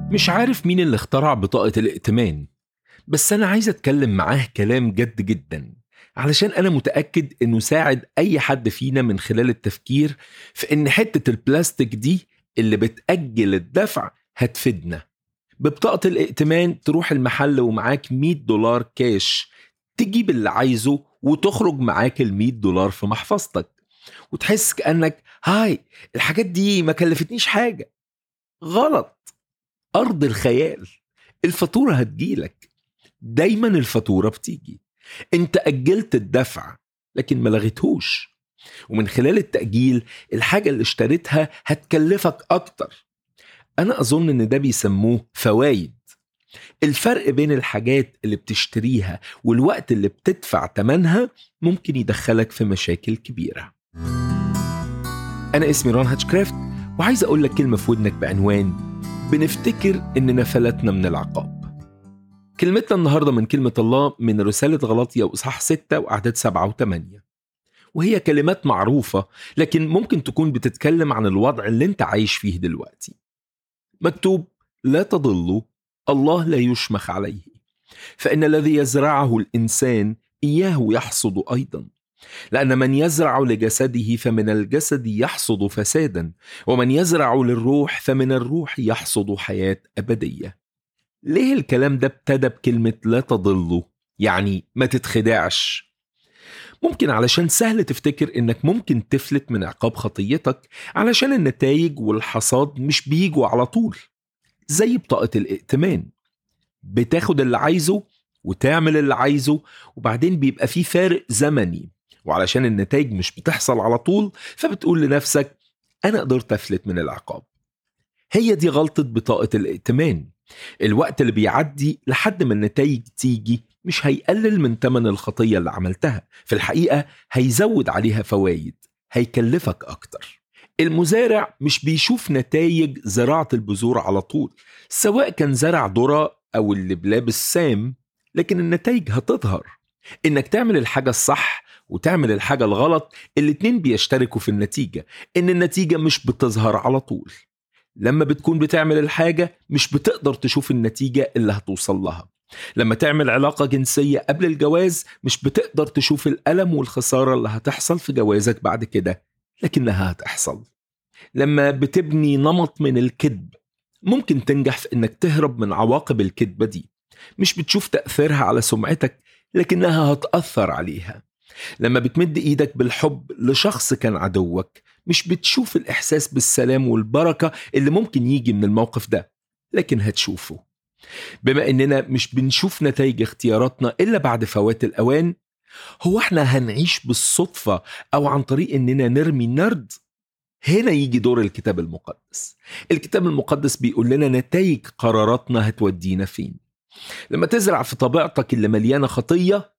مش عارف مين اللي اخترع بطاقة الائتمان بس أنا عايز أتكلم معاه كلام جد جدا علشان أنا متأكد إنه ساعد أي حد فينا من خلال التفكير في إن حتة البلاستيك دي اللي بتأجل الدفع هتفيدنا ببطاقة الائتمان تروح المحل ومعاك 100 دولار كاش تجيب اللي عايزه وتخرج معاك ال 100 دولار في محفظتك وتحس كأنك هاي الحاجات دي ما كلفتنيش حاجة غلط أرض الخيال الفاتورة هتجيلك دايما الفاتورة بتيجي انت أجلت الدفع لكن ما لغيتهوش ومن خلال التأجيل الحاجة اللي اشتريتها هتكلفك أكتر أنا أظن إن ده بيسموه فوايد الفرق بين الحاجات اللي بتشتريها والوقت اللي بتدفع تمنها ممكن يدخلك في مشاكل كبيرة أنا اسمي ران هاتشكرافت وعايز أقول لك كلمة في ودنك بعنوان بنفتكر إننا فلتنا من العقاب كلمتنا النهاردة من كلمة الله من رسالة غلطية وإصحاح 6 وأعداد 7 و8 وهي كلمات معروفة لكن ممكن تكون بتتكلم عن الوضع اللي انت عايش فيه دلوقتي مكتوب لا تضلوا الله لا يشمخ عليه فإن الذي يزرعه الإنسان إياه يحصد أيضا لأن من يزرع لجسده فمن الجسد يحصد فسادا ومن يزرع للروح فمن الروح يحصد حياة أبدية ليه الكلام ده ابتدى بكلمة لا تضلوا يعني ما تتخدعش ممكن علشان سهل تفتكر انك ممكن تفلت من عقاب خطيتك علشان النتائج والحصاد مش بيجوا على طول زي بطاقة الائتمان بتاخد اللي عايزه وتعمل اللي عايزه وبعدين بيبقى في فارق زمني وعلشان النتائج مش بتحصل على طول فبتقول لنفسك أنا قدرت أفلت من العقاب هي دي غلطة بطاقة الائتمان الوقت اللي بيعدي لحد ما النتائج تيجي مش هيقلل من تمن الخطية اللي عملتها في الحقيقة هيزود عليها فوايد هيكلفك أكتر المزارع مش بيشوف نتائج زراعة البذور على طول سواء كان زرع ذرة أو اللي بلابس سام لكن النتائج هتظهر إنك تعمل الحاجة الصح وتعمل الحاجة الغلط الاتنين بيشتركوا في النتيجة إن النتيجة مش بتظهر على طول لما بتكون بتعمل الحاجة مش بتقدر تشوف النتيجة اللي هتوصل لها لما تعمل علاقة جنسية قبل الجواز مش بتقدر تشوف الألم والخسارة اللي هتحصل في جوازك بعد كده لكنها هتحصل لما بتبني نمط من الكذب ممكن تنجح في انك تهرب من عواقب الكذبة دي مش بتشوف تأثيرها على سمعتك لكنها هتأثر عليها لما بتمد ايدك بالحب لشخص كان عدوك مش بتشوف الإحساس بالسلام والبركة اللي ممكن يجي من الموقف ده لكن هتشوفه بما إننا مش بنشوف نتائج اختياراتنا إلا بعد فوات الأوان هو احنا هنعيش بالصدفة أو عن طريق إننا نرمي النرد هنا يجي دور الكتاب المقدس الكتاب المقدس بيقول لنا نتائج قراراتنا هتودينا فين لما تزرع في طبيعتك اللي مليانة خطية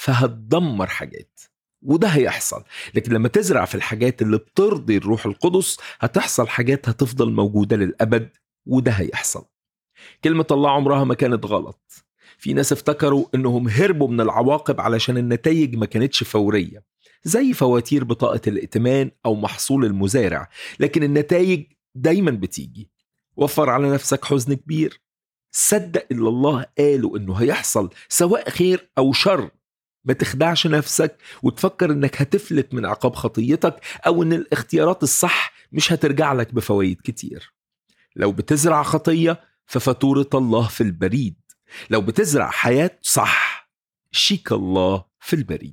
فهتدمر حاجات وده هيحصل لكن لما تزرع في الحاجات اللي بترضي الروح القدس هتحصل حاجات هتفضل موجودة للأبد وده هيحصل كلمة الله عمرها ما كانت غلط في ناس افتكروا انهم هربوا من العواقب علشان النتائج ما كانتش فورية زي فواتير بطاقة الائتمان أو محصول المزارع لكن النتائج دايما بتيجي وفر على نفسك حزن كبير صدق اللي الله قاله انه هيحصل سواء خير او شر ما تخدعش نفسك وتفكر انك هتفلت من عقاب خطيتك او ان الاختيارات الصح مش هترجع لك بفوائد كتير لو بتزرع خطية ففاتورة الله في البريد لو بتزرع حياة صح شيك الله في البريد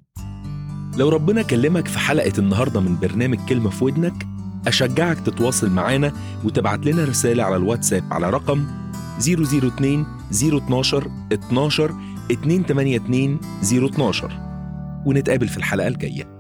لو ربنا كلمك في حلقة النهاردة من برنامج كلمة في ودنك أشجعك تتواصل معانا وتبعت لنا رسالة على الواتساب على رقم 002 012 12 282 012 ونتقابل في الحلقة الجاية